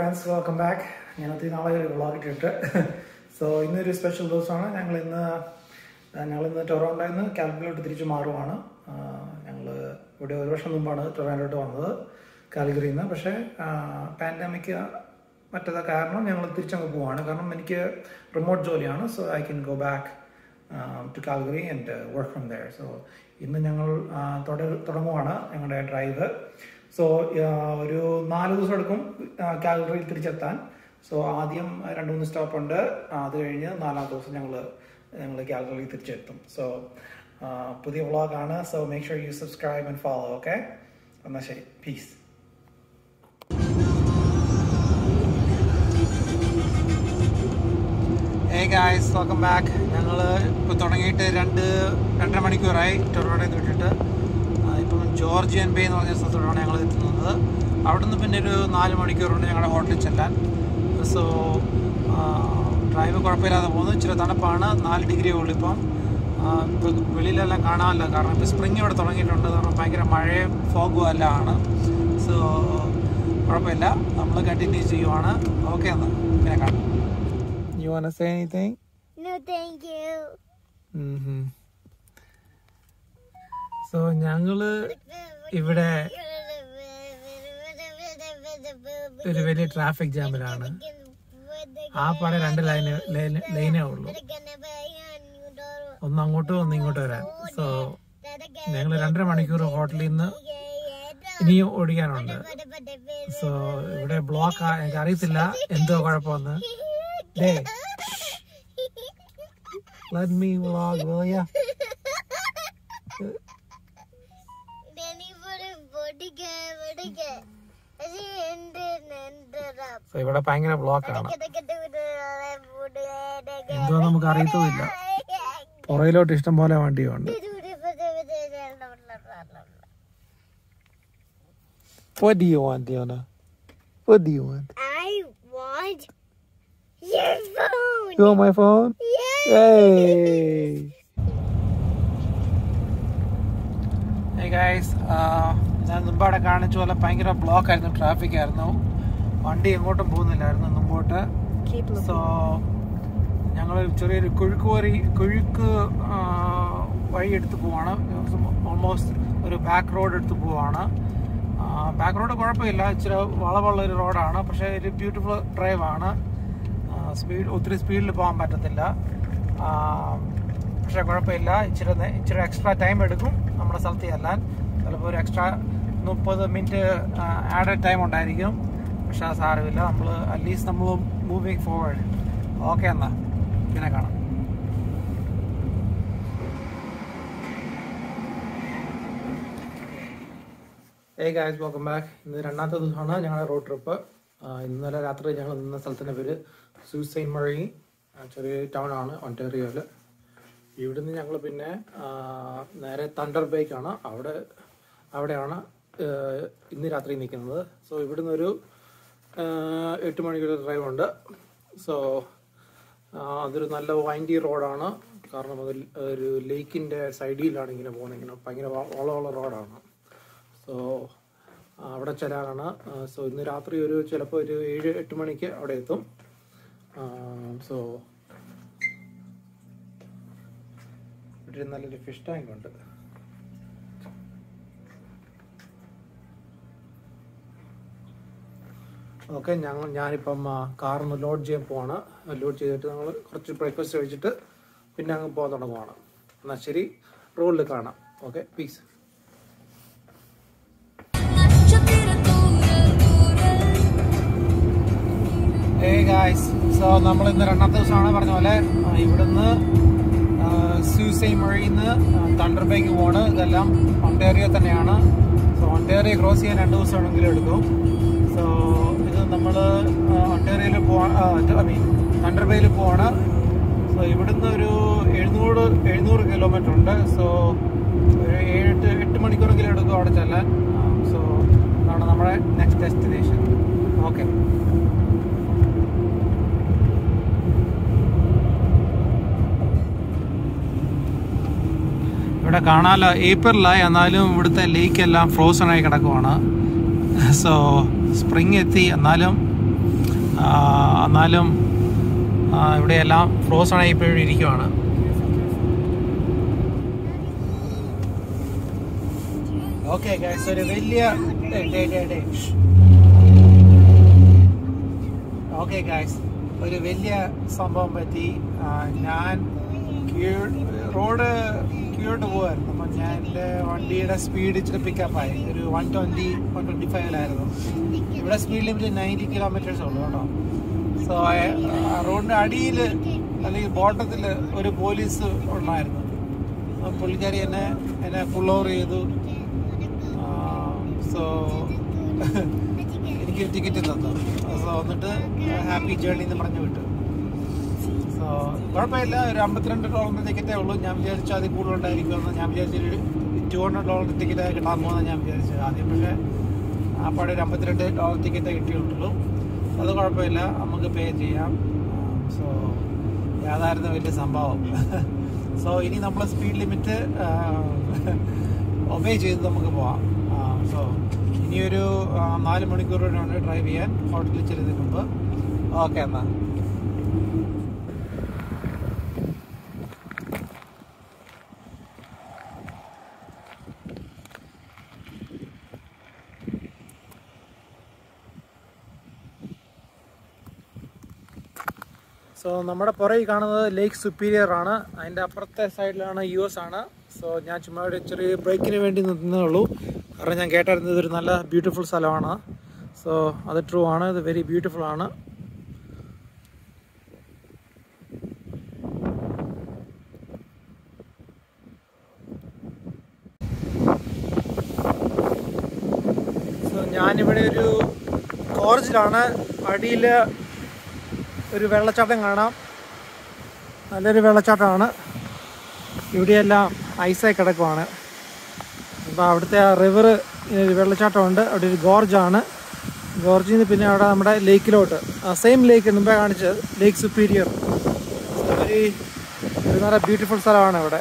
Friends welcome back ഞാൻ ഒത്തിരി നാളെ ഒരു വ്ളോഗ് ഇട്ടിട്ട് സോ ഇന്നൊരു സ്പെഷ്യൽ ദിവസമാണ് ഞങ്ങൾ ഇന്ന് ഞങ്ങൾ ഇന്ന് ടൊറോണ്ടോയിൽ നിന്ന് കാൽഗറിലോട്ട് തിരിച്ചു മാറുവാണ് ഞങ്ങൾ ഇവിടെ ഒരു വർഷം മുമ്പാണ് ടൊറാൻഡോട്ട് വന്നത് കാൽഗറിയിൽ നിന്ന് പക്ഷേ പാൻഡമിക് മറ്റത് കാരണം ഞങ്ങൾ തിരിച്ചങ്ങ് പോവാണ് കാരണം എനിക്ക് റിമോട്ട് ജോലിയാണ് so I can go back to Calgary and work from there so ഇന്ന് ഞങ്ങൾ ആ, തുട- തുടങ്ങുവാണ് ഞങ്ങളുടെ ഡ്രൈവ് സോ ഒരു നാല് ദിവസം എടുക്കും കാൽഗറിയിൽ തിരിച്ചെത്താൻ സോ ആദ്യം രണ്ട് മൂന്ന് സ്റ്റോപ്പ് ഉണ്ട് അത് കഴിഞ്ഞ് നാലാം ദിവസം ഞങ്ങൾ ഞങ്ങൾ കാൽഗറിയിൽ തിരിച്ചെത്തും സോ പുതിയ വ്ളോഗാണ് so make sure you subscribe and follow okay എന്നാൽ ശരി peace hey guys welcome back ഞങ്ങൾ ഇപ്പോൾ തുടങ്ങിയിട്ട് രണ്ട് രണ്ടര മണിക്കൂറായി ടൊറോഡയിൽ നിന്ന് വിട്ടിട്ട് ആ, ഇപ്പം ജോർജിയൻ ബേ എന്ന് പറഞ്ഞ സ്ഥലത്തോടാണ് ഞങ്ങൾ എത്തുന്നത് അവിടെ നിന്ന് പിന്നെ ഒരു നാല് മണിക്കൂറുണ്ട് ഞങ്ങളുടെ ഹോട്ടലിൽ ചെല്ലാൻ സോ ഡ്രൈവ് കുഴപ്പമില്ലാതെ പോകുന്നു ഇച്ചിരി തണുപ്പാണ് നാല് ഡിഗ്രി ഉള്ളു ഇപ്പം ആ, ഇപ്പം വെളിയിലെല്ലാം കാണാമല്ല കാരണം ഇപ്പോൾ സ്പ്രിങ് ഇവിടെ തുടങ്ങിയിട്ടുണ്ട് കാരണം ഭയങ്കര മഴയും ഫോഗും എല്ലാം ആണ് സോ കുഴപ്പമില്ല നമ്മൾ കണ്ടിന്യൂ ചെയ്യുവാണ് ഓക്കെ എന്നാൽ പിന്നെ കാണാം You want to say anything? No, thank you. Mm-hmm. So ഞങ്ങള് ഇവിടെ ഒരു വലിയ ട്രാഫിക് ജാമിലാണ് ആ പാടെ രണ്ട് ലൈന് ലൈനേ ഉള്ളൂ ഒന്ന് അങ്ങോട്ടും ഒന്ന് ഇങ്ങോട്ടും വരാൻ സോ ഞങ്ങൾ രണ്ടര മണിക്കൂർ ഹോട്ടലിൽ നിന്ന് ഇനിയും ഓടിക്കാനുണ്ട് സോ ഇവിടെ ബ്ലോക്ക് എനിക്ക് അറിയത്തില്ല എന്തോ കുഴപ്പമെന്ന് ഡേ let me vlog will ya? So ഇവിടെ ഭയങ്കര ബ്ലോക്ക് ആണ് എന്തോ നമുക്ക് അറിയത്തുമില്ല പുറയിലോട്ട് ഇഷ്ടം പോലെ വണ്ടിയുണ്ട് What do you want, Diona? What do you want? I want your phone. You want my phone? Hey! Hey guys, uh, ഞാൻ മുമ്പാടെ കാണിച്ച പോലെ ഭയങ്കര ബ്ലോക്ക് ആയിരുന്നു ട്രാഫിക് ആയിരുന്നു വണ്ടി എങ്ങോട്ടും പോകുന്നില്ലായിരുന്നു മുമ്പോട്ട് സോ ഞങ്ങൾ ചെറിയൊരു കുഴുക്ക് വരി കുഴുക്ക് ആ, വഴി എടുത്ത് പോവാണ് ഓൾമോസ്റ്റ് ഒരു ബാക്ക് റോഡ് എടുത്ത് പോവാണ് ബാക്ക് റോഡ് കുഴപ്പമില്ല ഇച്ചിരി വളവുള്ള ഒരു റോഡാണ് പക്ഷേ ഒരു ബ്യൂട്ടിഫുൾ ഡ്രൈവാണ് സ്പീഡ് ഒത്തിരി സ്പീഡിൽ പോകാൻ പറ്റത്തില്ല ആ, പക്ഷേ കുഴപ്പമില്ല ഇച്ചിരി നേ- ഇച്ചിരി എക്സ്ട്രാ ടൈം എടുക്കും നമ്മുടെ സ്ഥലത്ത് ചെല്ലാൻ ചിലപ്പോൾ ഒരു എക്സ്ട്രാ മുപ്പത് മിനിറ്റ് ആഡഡ് ടൈം ഉണ്ടായിരിക്കും പക്ഷെ അത് സാരമില്ല നമ്മൾ അറ്റ്ലീസ്റ്റ് നമ്മൾ മൂവിങ് ഫോർവേഡ് ഓക്കെ എന്നാ പിന്നെ കാണാം ഏ ഗായ്സ് വെൽക്കം ബാക്ക് ഇന്ന് രണ്ടാമത്തെ ദിവസമാണ് ഞങ്ങളുടെ റോഡ് ട്രിപ്പ് ഇന്നലെ രാത്രി ഞങ്ങൾ നിന്ന സ്ഥലത്തിൻ്റെ പേര് സൂസൈൻ മഴി ചെറിയ ടൗൺ ആണ് ഒൻറ്റേറിയോയിൽ ഇവിടുന്ന് ഞങ്ങൾ പിന്നെ ആ, നേരെ തണ്ടർ ബേക്കാണ് അവിടെ അവിടെയാണ് ആ, ഇന്ന് രാത്രി നിൽക്കുന്നത് സോ ഇവിടുന്ന് ഒരു ആ, എട്ട് മണിക്കൂർ ഡ്രൈവ് ഉണ്ട് സോ അതൊരു നല്ല വൈൻഡി റോഡാണ് കാരണം അത് ഒരു ലേക്കിൻ്റെ സൈഡിലാണ് ഇങ്ങനെ പോകുന്നത് ഇങ്ങനെ ഭയങ്കര വ- വളമുള്ള റോഡാണ് സോ അവിടെ ചെല്ലാനാണ് സോ ഇന്ന് രാത്രി ഒരു ചിലപ്പോൾ ഒരു ഏഴ് എട്ട് മണിക്ക് അവിടെ എത്തും സോ ഇവിടെ നല്ലൊരു ഫിഷ് ടാങ്ക് ഉണ്ട് ഓക്കെ ഞങ്ങൾ ഞാനിപ്പം കാറിന്ന് ലോഡ് ചെയ്യാൻ പോവാണ് ലോഡ് ചെയ്തിട്ട് ഞങ്ങൾ കുറച്ച് ബ്രേക്ക്ഫാസ്റ്റ് കഴിച്ചിട്ട് പിന്നെ അങ്ങ് പോകാൻ തുടങ്ങുവാണ് എന്നാൽ ശരി റോഡിൽ കാണാം okay peace hey guys so നമ്മൾ ഇന്ന് രണ്ടാമത്തെ ദിവസമാണ് പറഞ്ഞ പോലെ ആ, ഇവിടുന്ന് സൂസൈ മഴയിൽ നിന്ന് തണ്ടർ ബേക്ക് പോണ് ഇതെല്ലാം ഒണ്ടേറിയ തന്നെയാണ് സോ ഒണ്ടേറിയ ക്രോസ് ചെയ്യാൻ രണ്ട് ദിവസം വേണമെങ്കിലും എടുക്കും സോ ഇത് നമ്മൾ ഒണ്ടേറിയയിൽ പോവാ ഐ മീൻ തണ്ടർ ബേയിൽ പോവാണ് സോ ഇവിടുന്ന് ഒരു എഴുന്നൂറ് എഴുന്നൂറ് കിലോമീറ്റർ ഉണ്ട് സോ ഒരു ഏഴെട്ട് എട്ട് മണിക്കൂറെങ്കിലും എടുക്കും അവിടെ ചെല്ലാൻ സോ അതാണ് നമ്മുടെ നെക്സ്റ്റ് ഡെസ്റ്റിനേഷൻ ഓക്കെ ഇവിടെ കാണാമല്ലോ ഏപ്രിലായി എന്നാലും ഇവിടുത്തെ ലേക്ക് എല്ലാം ഫ്രോസൺ ആയി കിടക്കുവാണ് സോ സ്പ്രിങ് എത്തി എന്നാലും എന്നാലും ആ, ഇവിടെ എല്ലാം ഫ്രോസൺ ആയി ഇപ്പോഴും ഇരിക്കുവാണ് ഓക്കെ ഗൈസ് ഒരു വലിയ ഓക്കെ ഗൈസ് ഒരു വലിയ സംഭവം പറ്റി ആ, ഞാൻ കീഴ് റോഡ് കീഴോട്ട് പോകുമായിരുന്നു അപ്പം ഞാൻ എൻ്റെ വണ്ടിയുടെ സ്പീഡ് ഇച്ചിരി പിക്കപ്പായി ഒരു വൺ ട്വൻറ്റി വൺ ട്വൻറ്റി ഫൈവിലായിരുന്നു ഇവിടെ സ്പീഡ് ലിമിറ്റ് നയൻറ്റി കിലോമീറ്റേഴ്സ് ഉള്ളൂ കേട്ടോ സോ റോഡിൻ്റെ അടിയിൽ അല്ലെങ്കിൽ ബോട്ടത്തിൽ ഒരു പോലീസ് ഉണ്ടായിരുന്നു ആ പുള്ളിക്കാരി എന്നെ എന്നെ ഫുൾ ഓവർ ചെയ്തു സോ എനിക്ക് ടിക്കറ്റ് തന്നു സോ എന്നിട്ട് ഹാപ്പി ജേർണി എന്ന് പറഞ്ഞു വിട്ടു സോ കുഴപ്പമില്ല ഒരു അമ്പത്തിരണ്ട് ഡോളറിന്റെ ടിക്കറ്റേ ഉള്ളൂ ഞാൻ വിചാരിച്ചു അതിൽ കൂടുതൽ ഉണ്ടായിരിക്കുമെന്ന് ഞാൻ വിചാരിച്ചു ടു ഹൺഡ്രഡ് ഡോളറിന്റെ ടിക്കറ്റ് കിട്ടാൻ പോകുന്ന ഞാൻ വിചാരിച്ചത് ആദ്യം പക്ഷേ അപ്പോൾ ഒരു അമ്പത്തിരണ്ട് ഡോളർ ടിക്കറ്റേ കിട്ടിയിട്ടുള്ളൂ അത് കുഴപ്പമില്ല നമുക്ക് പേ ചെയ്യാം സോ യാതായിരുന്നു വലിയ സംഭവം സോ ഇനി നമ്മൾ സ്പീഡ് ലിമിറ്റ് ഒബേ ചെയ്ത് നമുക്ക് പോവാം സോ ഇനിയൊരു ആ, നാല് മണിക്കൂർ കൂടെ ഉണ്ട് ഡ്രൈവ് ചെയ്യാൻ ഹോട്ടലിൽ ചെല്ലുന്നതിന് മുമ്പ് ഓക്കെ എന്നാൽ സോ നമ്മുടെ പുറകിൽ കാണുന്നത് ലേക്ക് സുപ്പീരിയർ ആണ് അതിൻ്റെ അപ്പുറത്തെ സൈഡിലാണ് യു എസ് ആണ് സോ ഞാൻ ചുമ്മാ ഒരു ചെറിയ ബ്രേക്കിന് വേണ്ടി നിന്നേ ഉള്ളൂ കാരണം ഞാൻ കേട്ടായിരുന്നത് ഇതൊരു നല്ല ബ്യൂട്ടിഫുൾ സ്ഥലമാണ് സോ അത് ട്രൂ ആണ് ഇത് വെരി ബ്യൂട്ടിഫുൾ ആണ് സോ ഞാനിവിടെ ഒരു കോർജിലാണ് അടിയിൽ ഒരു വെള്ളച്ചാട്ടം കാണാം നല്ലൊരു വെള്ളച്ചാട്ടമാണ് ഇവിടെയെല്ലാം ഐസായി കിടക്കുവാണ് അപ്പോൾ അവിടുത്തെ ആ റിവർ ഒരു വെള്ളച്ചാട്ടമുണ്ട് അവിടെ ഒരു ഗോർജാണ് ഗോർജിൽ നിന്ന് പിന്നെ അവിടെ നമ്മുടെ ലേക്കിലോട്ട് സെയിം ലേക്ക് മുമ്പേ കാണിച്ചത് ലേക്ക് സുപ്പീരിയർ ഒരു ഒരു നല്ല ബ്യൂട്ടിഫുൾ സ്ഥലമാണ് ഇവിടെ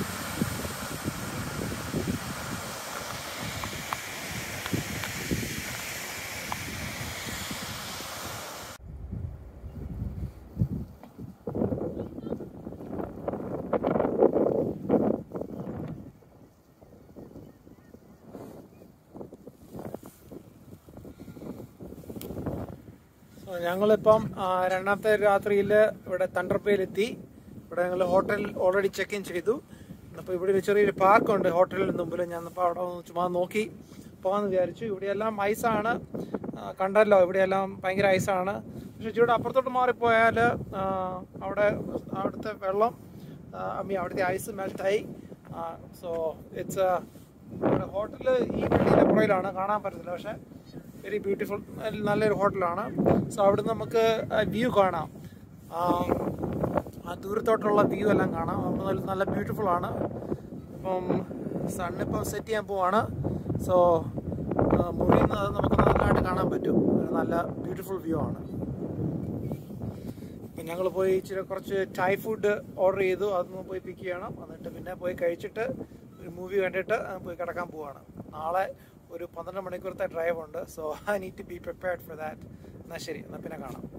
സോ ഞങ്ങളിപ്പം ആ, രണ്ടാമത്തെ രാത്രിയിൽ ഇവിടെ തണ്ടർപ്പയിലെത്തി ഇവിടെ ഞങ്ങൾ ഹോട്ടൽ ഓൾറെഡി ചെക്ക് ഇൻ ചെയ്തു അപ്പോൾ ഇവിടെ ഒരു ചെറിയൊരു പാർക്കുണ്ട് ഹോട്ടലിന് മുമ്പിൽ ഞാൻ അപ്പോൾ അവിടെ ഒന്ന് ചുമ്മാ നോക്കി പോകാമെന്ന് വിചാരിച്ചു ഇവിടെയെല്ലാം ഐസാണ് ആ, കണ്ടല്ലോ ഇവിടെയെല്ലാം ഭയങ്കര ഐസാണ് പക്ഷെ ഇച്ചിരി അപ്പുറത്തോട്ട് മാറിപ്പോയാൽ അവിടെ അവിടുത്തെ വെള്ളം ഐ മീൻ അവിടുത്തെ ഐസ് മെൽറ്റായി സോ ഇറ്റ്സ് ഇവിടെ ഹോട്ടൽ ഈ പള്ളിയുടെ പുറയിലാണ് കാണാൻ പറ്റത്തില്ല പക്ഷെ വെരി ബ്യൂട്ടിഫുൾ നല്ലൊരു ഹോട്ടലാണ് സോ അവിടുന്ന് നമുക്ക് വ്യൂ കാണാം ആ, ആ ദൂരത്തോട്ടുള്ള വ്യൂ എല്ലാം കാണാം അപ്പോൾ നല്ല നല്ല ബ്യൂട്ടിഫുൾ ആണ് ഇപ്പം സൺ ഇപ്പം സെറ്റ് ചെയ്യാൻ പോവാണ് സോ മുറിയിൽ നിന്ന് അത് നമുക്ക് നന്നായിട്ട് കാണാൻ പറ്റും ഒരു നല്ല ബ്യൂട്ടിഫുൾ വ്യൂ ആണ് ഇപ്പം ഞങ്ങൾ പോയി ഇച്ചിരി കുറച്ച് ടൈ ഫുഡ് ഓർഡർ ചെയ്തു അതൊന്ന് പോയി പിക്ക് ചെയ്യണം എന്നിട്ട് പിന്നെ പോയി കഴിച്ചിട്ട് ഒരു മൂവി കണ്ടിട്ട് പോയി കിടക്കാൻ പോവാണ് നാളെ ഒരു പന്ത്രണ്ട് മണിക്കൂറത്തെ ഡ്രൈവ് ഉണ്ട് so I need to be prepared for that എന്നാൽ ശരി എന്നാൽ പിന്നെ കാണാം